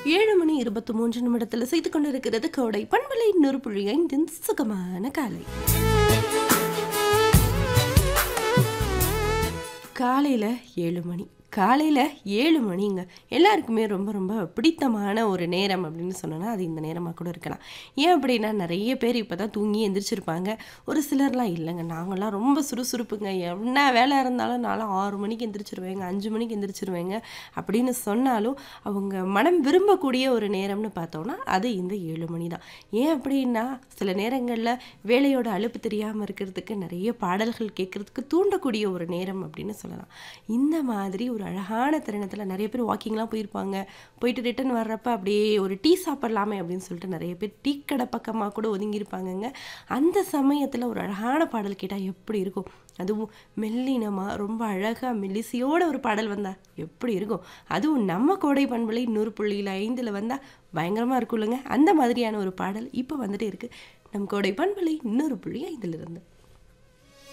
ஏழு மணி இருபத்தி மூன்று நிமிடத்தில் செய்து கொண்டிருக்கிறது கோடை பண்பலை நூறு புள்ளி ஐந்தின் சுகமான காலை காலையில் ஏழு மணி காலையில் ஏழு மணிங்க எல்லாருக்குமே ரொம்ப ரொம்ப பிடித்தமான ஒரு நேரம் அப்படின்னு சொன்னோன்னா அது இந்த நேரமாக கூட இருக்கலாம் ஏன் அப்படின்னா நிறைய பேர் இப்போ தான் தூங்கி எந்திரிச்சிருப்பாங்க ஒரு சிலர்லாம் இல்லைங்க நாங்கள்லாம் ரொம்ப சுறுசுறுப்புங்க என்ன வேலை இருந்தாலும் நான்லாம் ஆறு மணிக்கு எந்திரிச்சிருவேங்க அஞ்சு மணிக்கு எந்திரிச்சிருவேங்க அப்படின்னு சொன்னாலும் அவங்க மனம் விரும்பக்கூடிய ஒரு நேரம்னு பார்த்தோன்னா அது இந்த ஏழு மணி தான் ஏன் அப்படின்னா சில நேரங்களில் வேலையோட அலுப்பு தெரியாமல் இருக்கிறதுக்கு நிறைய பாடல்கள் கேட்குறதுக்கு தூண்டக்கூடிய ஒரு நேரம் அப்படின்னு சொல்லலாம் இந்த மாதிரி ஒரு அழகான தருணத்தில் நிறைய பேர் வாக்கிங்லாம் போயிருப்பாங்க போயிட்டு ரிட்டன் வர்றப்ப அப்படியே ஒரு டீ சாப்பிட்லாமே அப்படின்னு சொல்லிட்டு நிறைய பேர் டீ கடை பக்கமாக கூட ஒதுங்கியிருப்பாங்கங்க அந்த சமயத்தில் ஒரு அழகான பாடல் கேட்டால் எப்படி இருக்கும் அதுவும் மெல்லினமாக ரொம்ப அழகாக மெல்லிசையோட ஒரு பாடல் வந்தால் எப்படி இருக்கும் அதுவும் நம்ம கோடை பண்பலை நூறு புள்ளியில் ஐந்தில் வந்தால் பயங்கரமாக இருக்கும்லங்க அந்த மாதிரியான ஒரு பாடல் இப்போ வந்துட்டு இருக்குது நம் கோடை பண்பலை நூறு புள்ளி ஐந்திலிருந்து